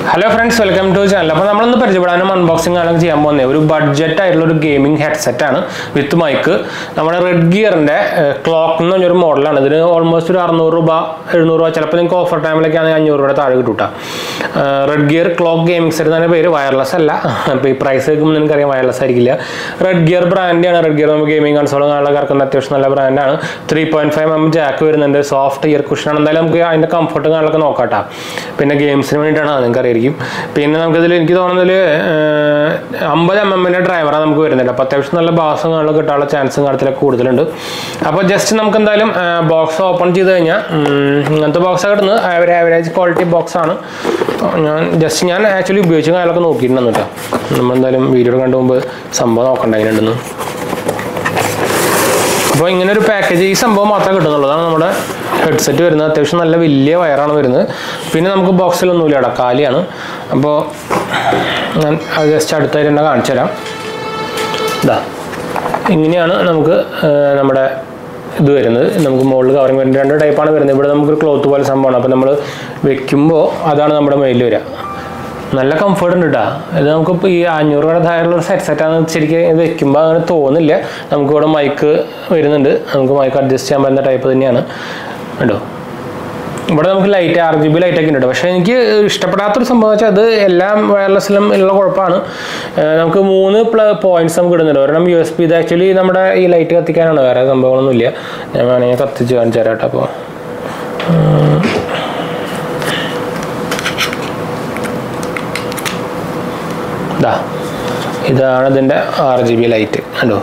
hello friends welcome to channel അപ്പോൾ നമ്മളൊന്ന് പരിചയപ്പെടാനും അൺബോക്സിംഗ് ആണ് ചെയ്യാൻ പോകുന്നത് ഒരു ബഡ്ജറ്റ് ആയിട്ടുള്ള ഒരു ഗെയിമിംഗ് ഹെഡ്സെറ്റ് ആണ് വിത്ത് മൈക്ക് നമ്മുടെ റെഡ് ഗിയറിന്റെ ക്ലോക്ക് എന്ന് പറഞ്ഞൊരു മോഡലാണ് ഇതിന് ഓൾമോസ്റ്റ് ഒരു അറുന്നൂറ് രൂപ എഴുന്നൂറ് രൂപ ചിലപ്പോൾ നിങ്ങൾക്ക് ഓഫർ ടൈമിലൊക്കെ ആണെങ്കിൽ അഞ്ഞൂറ് രൂപയുടെ താഴെ കിട്ടൂട്ടാ Red Gear Cloak gaming set തന്നെ പേര് വയർലെസ് അല്ല ഇപ്പോൾ ഈ പ്രൈസ് കേൾക്കുമ്പോൾ നിങ്ങൾക്കറിയാം വയർലെസ് ആയിരിക്കില്ല റെഡ് ഗിയർ ബ്രാൻഡാണ് റെഡ് ഗിയർ നമുക്ക് ഗെയിമിംഗ് കൺസോളും കാണാനൊക്കെ ഇറക്കുന്ന അത്യാവശ്യം നല്ല ബ്രാൻഡാണ് three point five M jack വരുന്നുണ്ട് സോഫ്റ്റ് ഇയർ കുഷനാണ് എന്തായാലും നമുക്ക് അതിൻ്റെ കംഫർട്ട് കാണാനൊക്കെ നോക്കാട്ടാ പിന്നെ ഗെയിംസിന് വേണ്ടിയിട്ടാണ് അത് നിങ്ങൾക്ക് അറിയായിരിക്കും പിന്നെ നമുക്കിതിൽ എനിക്ക് തോന്നുന്നതിൽ അമ്പത് എം എമ്മിൻ്റെ ഡ്രൈവറാണ് നമുക്ക് വരുന്നുണ്ട് അപ്പോൾ അത്യാവശ്യം നല്ല ബാസും കാണാൻ കിട്ടാനുള്ള ചാൻസും കാര്യത്തിലൊക്കെ കൂടുതലുണ്ട് അപ്പോൾ ജസ്റ്റ് നമുക്ക് എന്തായാലും ബോക്സ് ഓപ്പൺ ചെയ്ത് കഴിഞ്ഞാൽ ഉം, ഇങ്ങനത്തെ ബോക്സ് കിട്ടുന്നത് ഒരു ആവറേജ് ക്വാളിറ്റി ബോക്സ് ആണ് ഞാൻ ജസ്റ്റ് ഞാൻ ആക്ച്വലി ഉപയോഗിച്ച കാര്യങ്ങളൊക്കെ നോക്കിയിട്ടുണ്ടെന്ന് കേട്ടോ നമ്മളെന്തായാലും വീഡിയോ കണ്ടു മുമ്പ് സംഭവം നോക്കണ്ട എങ്ങനെയുണ്ടെന്ന് അപ്പോൾ ഇങ്ങനെ ഒരു പാക്കേജ് ഈ സംഭവം മാത്രമേ കിട്ടുന്നുള്ളൂ അതാണ് നമ്മുടെ ഹെഡ്സെറ്റ് വരുന്നത് അത്യാവശ്യം നല്ല വലിയ വയറാണ് വരുന്നത് പിന്നെ നമുക്ക് ബോക്സിലൊന്നുമില്ല ഇടാം കാലിയാണ് അപ്പോൾ ഞാൻ അത് ജസ്റ്റ് അടുത്തായിട്ട് തന്നെ കാണിച്ചു തരാം ഇതാ ഇങ്ങനെയാണ് നമുക്ക് ആ, നമ്മുടെ ഇത് വരുന്നത് നമുക്ക് മുകളിൽ കവറിങ് വരുന്നത് രണ്ട് ടൈപ്പാണ് വരുന്നത് ഇവിടെ നമുക്കൊരു ക്ലോത്ത് പോലെ സംഭവമാണ് അപ്പോൾ നമ്മൾ വെക്കുമ്പോൾ അതാണ് നമ്മുടെ മെയിൽ വരിക നല്ല കംഫർട്ട് ഉണ്ട് കേട്ടോ ഇത് നമുക്കിപ്പോൾ ഈ അഞ്ഞൂറ് രൂപയുടെ താഴെയുള്ള ഒരു സെറ്റ് സെറ്റാണ് ശരിക്കും ഇത് വെക്കുമ്പോൾ അങ്ങനെ തോന്നില്ല നമുക്ക് ഇവിടെ മൈക്ക് വരുന്നുണ്ട് നമുക്ക് മൈക്ക് അഡ്ജസ്റ്റ് ചെയ്യാൻ പറ്റുന്ന ടൈപ്പ് തന്നെയാണ് കേട്ടോ ഇവിടെ നമുക്ക് light R G B light ഒക്കെ ഉണ്ട് പക്ഷേ എനിക്ക് ഇഷ്ടപ്പെടാത്തൊരു സംഭവം വെച്ചാൽ അത് എല്ലാം വയർലെസ്സിലും ഉള്ള കുഴപ്പമാണ് ഏഹ് നമുക്ക് മൂന്ന് പോയിന്റ്സ് നമുക്ക് ഇടുന്നുണ്ട് ഒരെണ്ണം യു എസ് പി ഇത് ആക്ച്വലി നമ്മുടെ ഈ ലൈറ്റ് കത്തിക്കാനാണ് വേറെ സംഭവങ്ങളൊന്നുമില്ല ഞാൻ വേണമെങ്കിൽ കത്തിച്ച് കാണിച്ചു തരാം കേട്ടോ അപ്പോൾ ഇതാ ഇതാണ് ഇതിൻ്റെ ആർ ജി ബി ലൈറ്റ് കണ്ടോ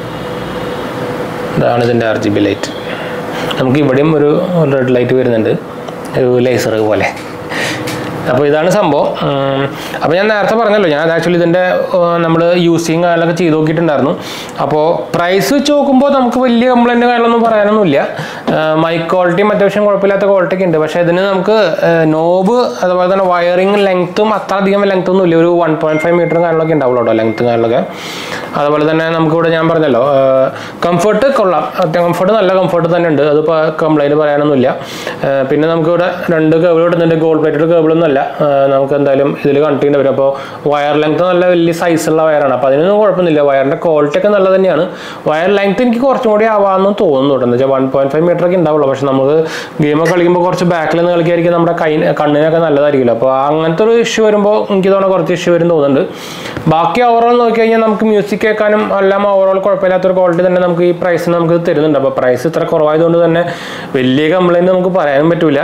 ഇതാണ് ഇതിൻ്റെ ആർ ജി ബി ലൈറ്റ് നമുക്ക് ഇവിടെയും ഒരു റെഡ് ലൈറ്റ് വരുന്നുണ്ട് ഒരു ലേസർ പോലെ അപ്പോൾ ഇതാണ് സംഭവം ഉം, അപ്പോൾ ഞാൻ നേരത്തെ പറഞ്ഞല്ലോ ഞാൻ ആക്ച്വലി ഇതിൻ്റെ നമ്മൾ യൂസിങ് കാര്യങ്ങളൊക്കെ ചെയ്ത് നോക്കിയിട്ടുണ്ടായിരുന്നു അപ്പോൾ പ്രൈസ് വെച്ച് നോക്കുമ്പോൾ നമുക്ക് വലിയ കംപ്ലൈൻറ്റ് കാര്യങ്ങളൊന്നും പറയാനൊന്നുമില്ല മൈക്ക് ക്വാളിറ്റിയും അത്യാവശ്യം കുഴപ്പമില്ലാത്ത ക്വാളിറ്റി ഒക്കെ ഉണ്ട് പക്ഷേ ഇതിന് നമുക്ക് നോബ് അതുപോലെ തന്നെ വയറിങ് ലെങ്ത്തും അത്ര അധികം ലെങ്ത് ഒന്നും ഇല്ല ഒരു വൺ പോയിൻറ്റ് ഫൈവ് മീറ്ററും കാര്യങ്ങളൊക്കെ ഉണ്ടാവുള്ളൂ കേട്ടോ ലെങ്ത്തും കാര്യങ്ങളൊക്കെ അതുപോലെ തന്നെ നമുക്കിവിടെ ഞാൻ പറഞ്ഞല്ലോ കംഫർട്ട് കൊള്ളാം അത്യം കംഫർട്ട് നല്ല കംഫർട്ട് തന്നെ ഉണ്ട് അത് കംപ്ലൈൻറ്റ് പറയാനൊന്നുമില്ല ആ, പിന്നെ നമുക്കിവിടെ രണ്ട് കേബിൾ ഇടുന്നുണ്ട് ഗോൾഡ് പ്ലേറ്റഡ് കേബിളൊന്നും അല്ല ആ, നമുക്ക് എന്തായാലും ഇതിൽ കണക്ട് ചെയ്യേണ്ടി വരും അപ്പോൾ വയർ ലെങ്ത് നല്ല വലിയ സൈസുള്ള വയറാണ് അപ്പോൾ അതിനൊന്നും കുഴപ്പമൊന്നുമില്ല വയറിൻ്റെ ക്വാളിറ്റി ഒക്കെ നല്ല തന്നെയാണ് വയർ ലെങ്ത് എനിക്ക് കുറച്ചും കൂടി ആവാമെന്ന് തോന്നുന്നു കേട്ടോ എന്ന് വെച്ചാൽ വൺ പോയിന്റ് ഫൈവ് മീറ്റർ ഒക്കെ ഉണ്ടാവുള്ളൂ പക്ഷെ നമുക്ക് ഗെയിമൊക്കെ കളിക്കുമ്പോൾ കുറച്ച് ബാക്കിൽ നിന്ന് കളിക്കായിരിക്കും നമ്മുടെ കൈ കണ്ണിനൊക്കെ നല്ലതായിരിക്കില്ല അപ്പോൾ അങ്ങനത്തെ ഒരു ഇഷ്യൂ വരുമ്പോൾ എനിക്ക് തോന്നുന്നു കുറച്ച് ഇഷ്യൂ വരും തോന്നുന്നുണ്ട് ബാക്കി ഓവറോൾ നോക്കി കഴിഞ്ഞാൽ നമുക്ക് മ്യൂസിക് കേൾക്കാനും എല്ലാം ഓവറോൾ കുഴപ്പമില്ലാത്തൊരു ക്വാളിറ്റി തന്നെ നമുക്ക് ഈ പ്രൈസിന് നമുക്ക് തരുന്നുണ്ട് അപ്പോൾ പ്രൈസ് ഇത്ര കുറവായതുകൊണ്ട് തന്നെ വലിയ കംപ്ലൈൻറ്റ് നമുക്ക് പറയാനും പറ്റില്ല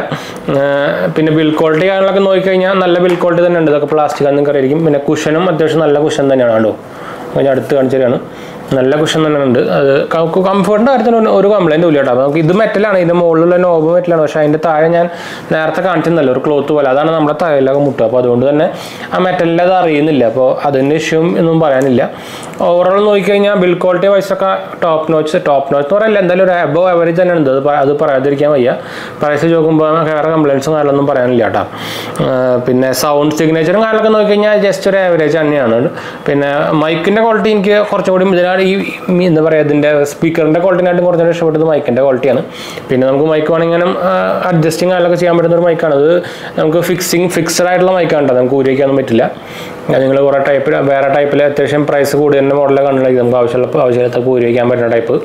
പിന്നെ ബിൽ ക്വാളിറ്റി കാര്യങ്ങളൊക്കെ നോക്കിക്കഴിഞ്ഞാൽ നല്ല ബിൽ ക്വാളിറ്റി തന്നെ ഉണ്ട് ഇതൊക്കെ പ്ലാസ്റ്റിക് ആണെന്ന് അറിയായിരിക്കും പിന്നെ കുഷനും അത്യാവശ്യം നല്ല കുഷൻ തന്നെയാണ് കേട്ടോ അപ്പോൾ ഞാൻ അടുത്ത് കാണിച്ചു തരാണ് നല്ല കുഷൻ തന്നെ ഉണ്ട് അത് കംഫർട്ടിൻ്റെ കാര്യത്തിന് ഒരു- ഒരു കംപ്ലൈൻറ്റും ഇല്ല കേട്ടോ അപ്പോൾ നമുക്ക് ഇത് മെറ്റലാണ് ഇതിൻ്റെ മുകളിലുള്ള നോബ് മെറ്റലാണ് പക്ഷേ അതിൻ്റെ താഴെ ഞാൻ നേരത്തെ കാണിച്ചിരുന്നല്ലോ ഒരു ക്ലോത്ത് പോലെ അതാണ് നമ്മുടെ തലയിലൊക്കെ മുട്ടുക അപ്പോൾ അതുകൊണ്ട് തന്നെ ആ മെറ്റലിൻ്റെ അത് അറിയുന്നില്ല അപ്പോൾ അതിൻ്റെ ഇഷ്യൂ ഒന്നും പറയാനില്ല ഓവറോൾ നോക്കിക്കഴിഞ്ഞാൽ ബിൽ ക്വാളിറ്റി വൈസ് ഒക്കെ ടോപ്പ് നോച്ച് ടോപ്പ് നോച്ച് എന്ന് പറയില്ല എന്തായാലും ഒരു അബോ ആവറേജ് തന്നെ ഉണ്ട് അത് പ- അത് പറയാതിരിക്കാൻ വയ്യ പ്രൈസ് നോക്കുമ്പോൾ വേറെ കംപ്ലൈൻറ്റ്സും കാര്യമൊന്നും പറയാനില്ല കേട്ടോ ആ, പിന്നെ സൗണ്ട് സിഗ്നേച്ചറും കാര്യങ്ങളൊക്കെ നോക്കിക്കഴിഞ്ഞാൽ ജസ്റ്റ് ഒരു ആവറേജ് തന്നെയാണ് പിന്നെ മൈക്കിൻ്റെ ക്വാളിറ്റി എനിക്ക് കുറച്ചും കൂടി ഇതിനാണ് ഈ ഈ എന്താ പറയുക ഇതിൻ്റെ സ്പീക്കറിൻ്റെ ക്വാളിറ്റിനായിട്ടും കുറച്ചുകൂടി ഇഷ്ടപ്പെട്ടത് മൈക്കിൻ്റെ ക്വാളിറ്റിയാണ് പിന്നെ നമുക്ക് മൈക്ക് വേണമെങ്കിലും അഡ്ജസ്റ്റിങ് കാര്യങ്ങളൊക്കെ ചെയ്യാൻ പറ്റുന്ന ഒരു മൈക്കാണ് അത് നമുക്ക് ഫിക്സിങ് ഫിക്സഡ് ആയിട്ടുള്ള മൈക്കാണ് കേട്ടോ നമുക്ക് ഊരിവയ്ക്കാനൊന്നും പറ്റില്ല നിങ്ങൾ കുറേ ടൈപ്പ് വേറെ ടൈപ്പിൽ അത്യാവശ്യം പ്രൈസ് കൂടുതൽ മോഡലൊക്കെ കണ്ടിട്ടുണ്ടെങ്കിൽ നമുക്ക് ആവശ്യമുള്ള ആവശ്യമില്ലാത്ത ഊരി വയ്ക്കാൻ പറ്റുന്ന ടൈപ്പ്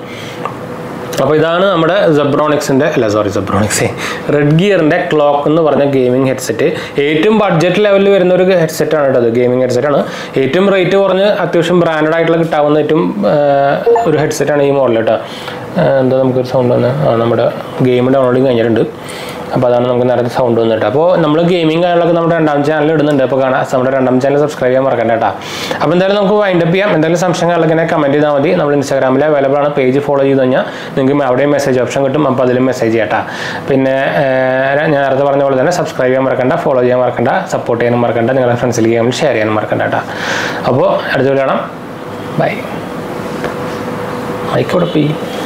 അപ്പോൾ ഇതാണ് നമ്മുടെ സെബ്രോണിക്സിൻ്റെ അല്ല സോറി സെബ്രോണിക്സ് റെഡ് ഗിയറിൻ്റെ ക്ലോക്ക് എന്ന് പറഞ്ഞ ഗെയിമിംഗ് ഹെഡ്സെറ്റ് ഏറ്റവും ബഡ്ജറ്റ് ലെവലിൽ വരുന്ന ഒരു ഹെഡ്സെറ്റ് ആണ് കേട്ടോ അത് ഗെയിമിംഗ് ഹെഡ്സെറ്റ് ആണ് ഏറ്റവും റേറ്റ് കുറഞ്ഞ് അത്യാവശ്യം ബ്രാൻഡഡ് ആയിട്ടുള്ള കിട്ടാവുന്ന ഏറ്റവും ആ, ഒരു ഹെഡ്സെറ്റ് ആണ് ഈ മോഡൽ കേട്ടോ ആ, എന്താ നമുക്കൊരു സൗണ്ട് വന്ന് ആ നമ്മുടെ ഗെയിം ഡൗൺലോഡിങ് കഴിഞ്ഞിട്ടുണ്ട് അപ്പോൾ അതാണ് നമുക്ക് നേരത്തെ സൗണ്ട് വന്നിട്ട് അപ്പോൾ നമ്മൾ ഗെയിമിംഗ് കാര്യങ്ങളൊക്കെ നമ്മുടെ രണ്ടാം ചാനൽ ഇടുന്നുണ്ട് അപ്പോൾ കാണാം നമ്മുടെ രണ്ടാം ചാനൽ സബ്സ്ക്രൈബ് ചെയ്യാൻ മറക്കണ്ട കേട്ടോ അപ്പോൾ എന്തായാലും നമുക്ക് വൈൻഡ് അപ്പ് ചെയ്യാം എന്തെങ്കിലും സംശയങ്ങളൊക്കെ ഇങ്ങനെ കമൻറ്റ് ചെയ്താൽ മതി നമ്മൾ ഇൻസ്റ്റാഗ്രാമിൽ അവൈലബിൾ ആണ് പേജ് ഫോളോ ചെയ്ത് കഴിഞ്ഞാൽ നിങ്ങൾക്ക് അവിടെയും മെസ്സേജ് ഓപ്ഷൻ കിട്ടും അപ്പോൾ അതിലും മെസ്സേജ് ചെയ്യട്ടാ പിന്നെ ഏർ, ഞാൻ നേരത്തെ പറഞ്ഞ പോലെ തന്നെ സബ്സ്ക്രൈബ് ചെയ്യാൻ മറക്കണ്ട ഫോളോ ചെയ്യാൻ മറക്കണ്ട സപ്പോർട്ട് ചെയ്യാനും മറക്കണ്ട നിങ്ങളുടെ ഫ്രണ്ട്സിലേക്ക് ചെയ്യാൻ ഷെയർ ചെയ്യാനും മറക്കണ്ട കേട്ടോ അപ്പോൾ അടുത്ത കാണാം ബൈ മൈക്കോടെ പോയി